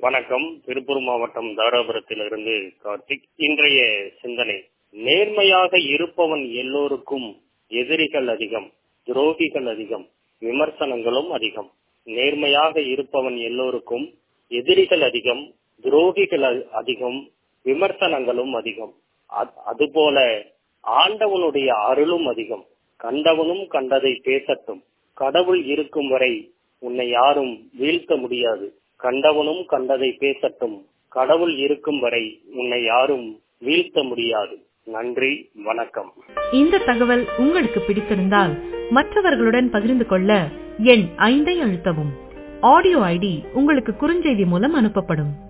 வணக்கம் திருப்பூர் மாவட்டம் தாராபுரத்திலிருந்து கார்த்திக் இன்றைய சிந்தனை நேர்மையாக இருப்பவன் எல்லோருக்கும் எதிரிகள் அதிகம் துரோகிகள் அதிகம் விமர்சனங்களும் அதிகம் நேர்மையாக இருப்பவன் எல்லோருக்கும் எதிரிகள் அதிகம் துரோகிகள் அ- அதிகம் விமர்சனங்களும் அதிகம் அ- அதுபோல ஆண்டவனுடைய அருளும் அதிகம் கண்டவனும் கண்டதை பேசட்டும் கடவுள் இருக்கும் வரை உன்னை யாரும் வீழ்த்த முடியாது கண்டவனும் கண்டதை பேசட்டும் கடவுள் இருக்கும் வரை உன்னை யாரும் வீழ்த்த முடியாது நன்றி வணக்கம் இந்த தகவல் உங்களுக்கு பிடித்திருந்தால் மற்றவர்களுடன் பகிர்ந்து கொள்ள எண் ஐந்தை அழுத்தவும் ஆடியோ ஐடி உங்களுக்கு குறுஞ்செய்தி மூலம் அனுப்பப்படும்